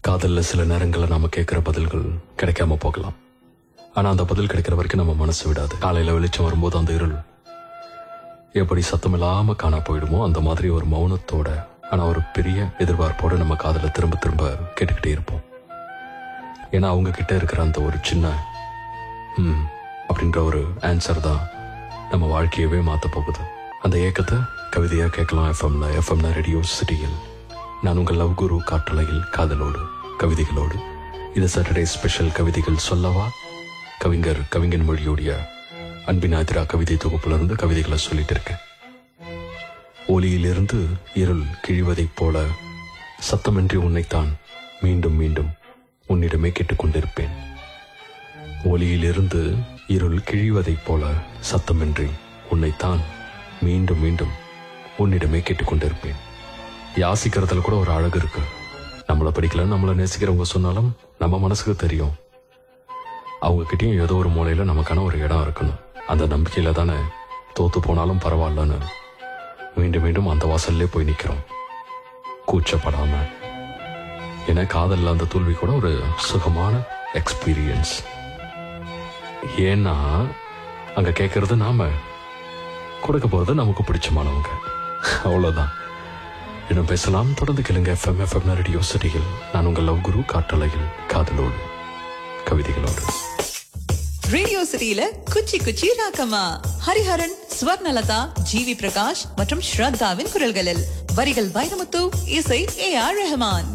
காதல்ல சில நேரங்களில் நாம கேட்கிற பதில்கள் கிடைக்காம போகலாம் ஆனா அந்த பதில் கிடைக்கிற வரைக்கும் நம்ம மனசு விடாது காலையில வெளிச்சம் வரும்போது அந்த இருள் எப்படி சத்தம் இல்லாம காணா போயிடுமோ அந்த மாதிரி ஒரு மௌனத்தோட ஆனா ஒரு பெரிய எதிர்பார்ப்போட நம்ம காதல திரும்ப திரும்ப கேட்டுக்கிட்டே இருப்போம் ஏன்னா அவங்க கிட்ட இருக்கிற அந்த ஒரு சின்ன ம் அப்படின்ற ஒரு ஆன்சர் தான் நம்ம வாழ்க்கையவே மாத்த போகுது அந்த ஏக்கத்தை கவிதையா கேட்கலாம் எஃப்எம்ல எஃப்எம்ல ரேடியோ சிட்டியில் நான் உங்கள் லவ் குரு காற்றலையில் காதலோடு கவிதைகளோடு இது சாட்டர்டே ஸ்பெஷல் கவிதைகள் சொல்லவா கவிஞர் கவிஞன் மொழியோடைய அன்பின் ஆதிரா கவிதை தொகுப்புல இருந்து கவிதைகளை சொல்லிட்டு இருக்கேன் ஒளியிலிருந்து இருள் கிழிவதைப் போல சத்தமின்றி உன்னைத்தான் மீண்டும் மீண்டும் உன்னிடமே கேட்டுக்கொண்டிருப்பேன் ஒளியிலிருந்து இருள் கிழிவதைப் போல சத்தமின்றி உன்னைத்தான் மீண்டும் மீண்டும் உன்னிடமே கேட்டுக்கொண்டிருப்பேன் யாசிக்கிறதுல கூட ஒரு அழகு இருக்கு நம்மளை படிக்கல நம்மளை நேசிக்கிறவங்க சொன்னாலும் நம்ம மனசுக்கு தெரியும் அவங்க கிட்டயும் ஏதோ ஒரு மூலையில நமக்கான ஒரு இடம் இருக்கணும் அந்த நம்பிக்கையில தானே தோத்து போனாலும் பரவாயில்லன்னு மீண்டும் மீண்டும் அந்த வாசல்லே போய் நிக்கிறோம் கூச்சப்படாம ஏன்னா காதல்ல அந்த தோல்வி கூட ஒரு சுகமான எக்ஸ்பீரியன்ஸ் ஏன்னா அங்க கேட்கறது நாம கொடுக்க போறது நமக்கு பிடிச்சமானவங்க அவ்வளவுதான் இன்னும் பேசலாம் தொடர்ந்து கேளுங்க எஃப்எம் எஃப்எம் ரேடியோ சிட்டியில் நான் உங்கள் லவ் குரு காற்றலையில் காதலோடு கவிதைகளோடு ரேடியோ சிட்டியில குச்சி குச்சி ராக்கமா ஹரிஹரன் ஸ்வர்ணலதா ஜிவி பிரகாஷ் மற்றும் ஸ்ரத்தாவின் குரல்களில் வரிகள் வைரமுத்து இசை ஏ ஆர் ரெஹமான்